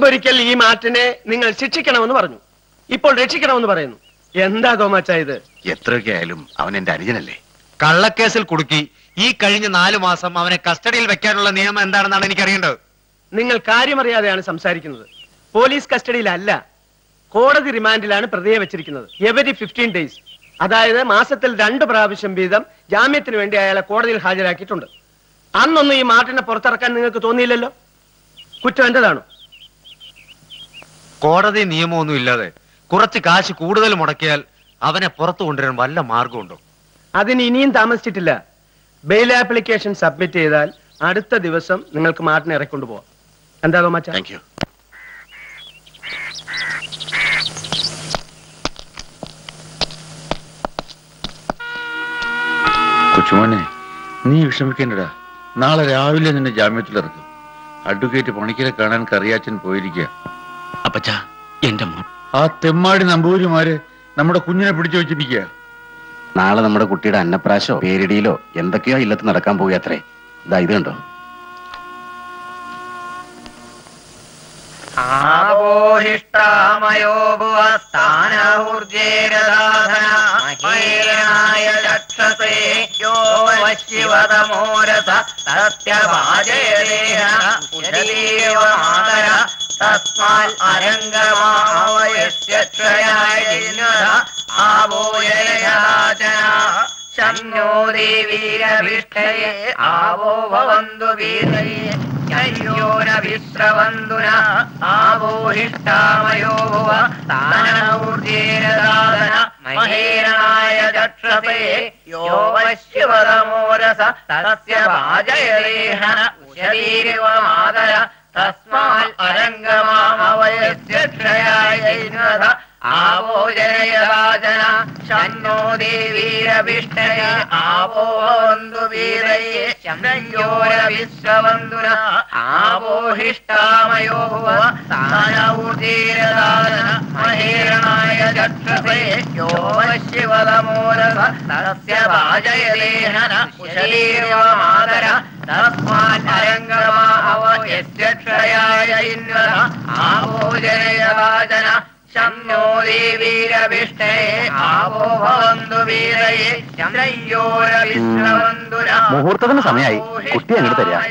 മുമ്പൊരിക്കൽ ഈ മാറ്റിനെ നിങ്ങൾ ശിക്ഷിക്കണമെന്ന് പറഞ്ഞു ഇപ്പോൾ രക്ഷിക്കണമെന്ന് പറയുന്നു എന്താ തോമാച്ച ഇത് എത്രയൊക്കെ ആയാലും അവൻ എന്റെ അനുജനല്ലേ കള്ളക്കേസിൽ കുടുക്കി ഈ കഴിഞ്ഞ നാലു മാസം അവനെ കസ്റ്റഡിയിൽ വെക്കാനുള്ള നിയമം എന്താണെന്നാണ് എനിക്ക് അറിയേണ്ടത് നിങ്ങൾ കാര്യമറിയാതെയാണ് സംസാരിക്കുന്നത് പോലീസ് കസ്റ്റഡിയിലല്ല കോടതി റിമാൻഡിലാണ് പ്രതിയെ വെച്ചിരിക്കുന്നത് എവരി ഫിഫ്റ്റീൻ ഡേയ്സ് അതായത് മാസത്തിൽ രണ്ട് പ്രാവശ്യം വീതം ജാമ്യത്തിന് വേണ്ടി അയാളെ കോടതിയിൽ ഹാജരാക്കിയിട്ടുണ്ട് അന്നൊന്നും ഈ മാർട്ടിനെ പുറത്തിറക്കാൻ നിങ്ങൾക്ക് തോന്നിയില്ലല്ലോ കുറ്റം എന്റേതാണോ കോടതി നിയമമൊന്നും ഇല്ലാതെ കുറച്ച് കാശ് കൂടുതൽ മുടക്കിയാൽ അവനെ പുറത്തു കൊണ്ടുവരാൻ വല്ല മാർഗമുണ്ടോ അതിന് ഇനിയും താമസിച്ചിട്ടില്ല ബെയിൽ ആപ്ലിക്കേഷൻ സബ്മിറ്റ് ചെയ്താൽ അടുത്ത ദിവസം നിങ്ങൾക്ക് മാർട്ടിനെ ഇറക്കൊണ്ടു പോവാം എന്താ തോമാച്ച താങ്ക് യു കൊച്ചുമോനെ നീ വിഷമിക്കേണ്ടടാ നാളെ രാവിലെ നിന്നെ ജാമ്യത്തിലിറക്കും അഡ്വക്കേറ്റ് പണിക്കരെ കാണാൻ കറിയാച്ചൻ പോയിരിക്കുക അപ്പച്ച എന്റെ മോൻ ആ തെമ്മാടി നമ്പൂരിമാര് നമ്മുടെ കുഞ്ഞിനെ പിടിച്ചു വെച്ചിരിക്കുക നാളെ നമ്മുടെ കുട്ടിയുടെ അന്നപ്രാശോ പേരിടിയിലോ എന്തൊക്കെയോ ഇല്ലത്ത് നടക്കാൻ പോവുകയത്രേ ഇതാ ഇത് കണ്ടോ ആപോഹിഷ്ടാമയോ ഭുവസ്ഥാനൂർജേരദാധനായ ചക്ഷസേ യോ ശിവതമോരസ സത്യവാചയദേഹ ഉദരീവമാതര തസ്മാൽ അരംഗമാവയക്ഷയായ ആവോയരാജന ശന്നോ ദേവീരഭിഷ്ടയെ ആവോ ഭവന്തു വീരയെ യോനവിശ്രവന്തുന ആവോഹിഷ്ടാമയോ ഭുവ സ്ഥാനൂർജേരദാതന മഹേരണായ ചക്ഷസേ യോ വശ്യവതമോരസ തസ്യ വാചയലേഹന ശരീരവമാതര തസ്മാൽ അരംഗമാമവയധ്യക്ഷയായ ആവോ ജനയരാജന ശന്നോ ദേവീരഭിഷ്ടയ ആവോ ഭവന്തു വീരയെ ശംയോരവിശ്വവന്തുന ആവോഹിഷ്ടാമയോ ഭുവ സ്ഥാനൂർജീരദാന മഹേരണായ ചക്ഷസേ യോ ശിവതമോരസ തസ്യ വാചയദേഹന ശരീരമാതര തസ്മാൻ അരംഗമാവ യക്ഷയായ ഇന്ദ്ര ആവോ ജനയരാജന ശംനോ ദേവീരഭിഷ്ടേ ആവോ ഭവന്തു വീരയെ ചന്ദ്രയോരവിശ്രവന്തുര മുഹൂർത്തത്തിന് സമയമായി കുട്ടി അങ്ങോട്ട് തരിക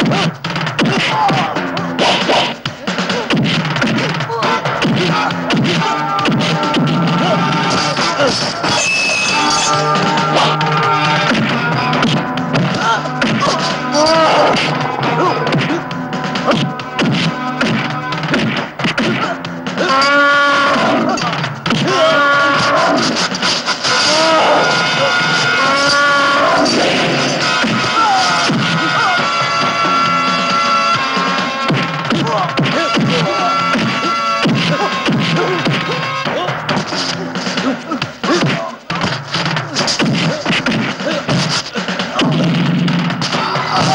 ആ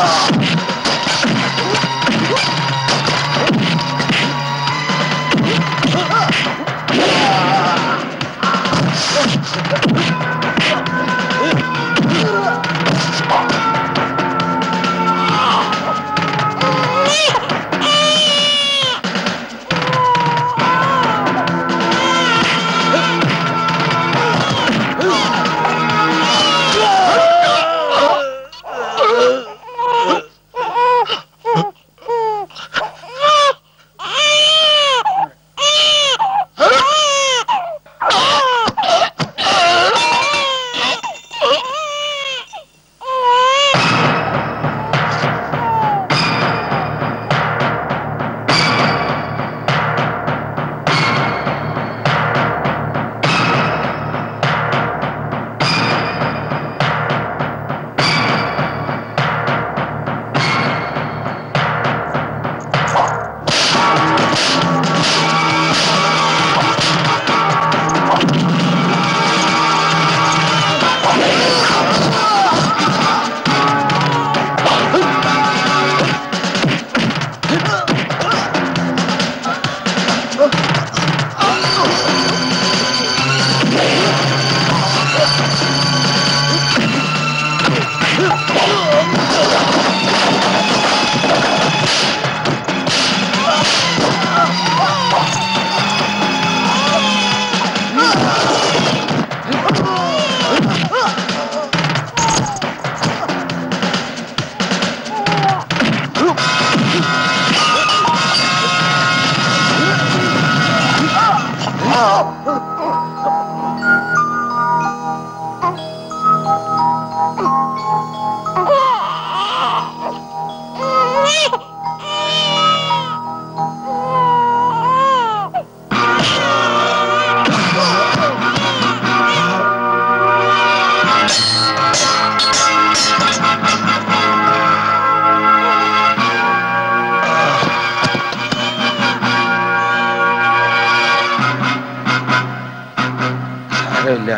സാരമില്ല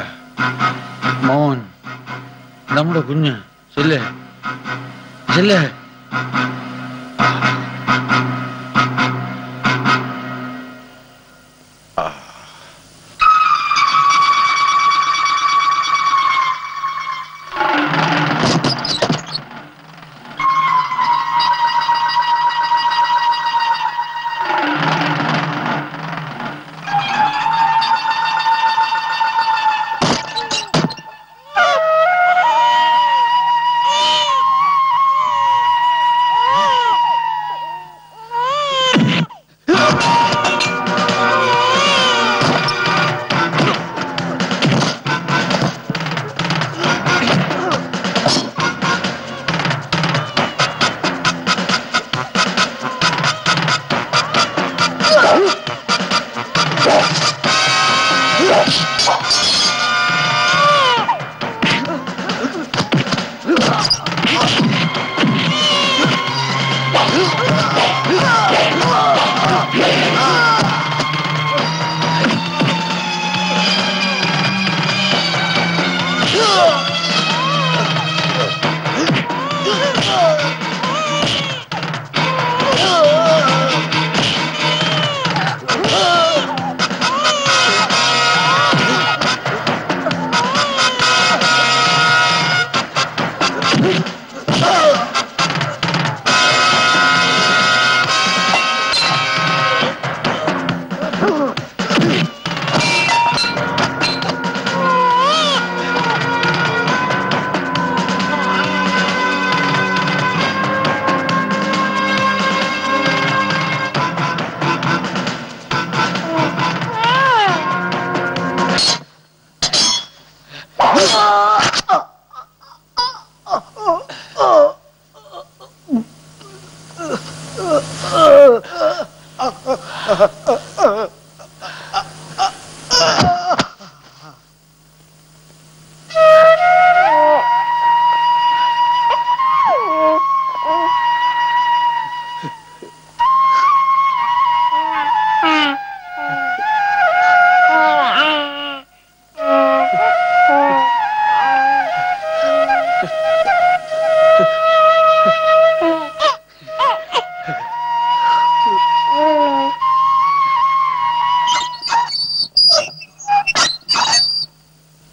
മോൻ നമ്മുടെ കുഞ്ഞ് ചെല്ലേ ചെല്ലേ ആ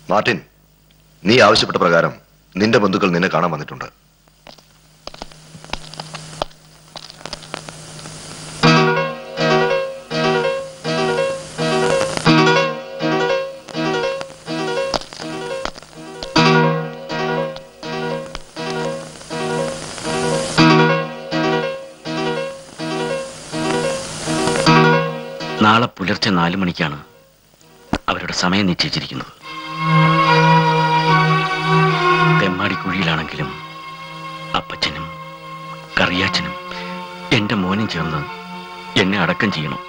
മാർട്ടിൻ നീ ആവശ്യപ്പെട്ട പ്രകാരം നിന്റെ ബന്ധുക്കൾ നിന്നെ കാണാൻ വന്നിട്ടുണ്ട് നാളെ പുലർച്ചെ നാലു മണിക്കാണ് അവരുടെ സമയം നിശ്ചയിച്ചിരിക്കുന്നത് തെമ്മാടിക്കുഴിയിലാണെങ്കിലും അപ്പച്ചനും കറിയാച്ചനും എന്റെ മോനും ചേർന്ന് എന്നെ അടക്കം ചെയ്യണം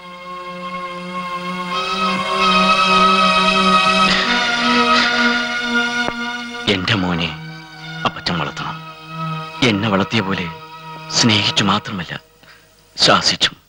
എന്റെ മോനെ അപ്പച്ചൻ വളർത്തണം എന്നെ വളർത്തിയ പോലെ സ്നേഹിച്ചു മാത്രമല്ല ശാസിച്ചും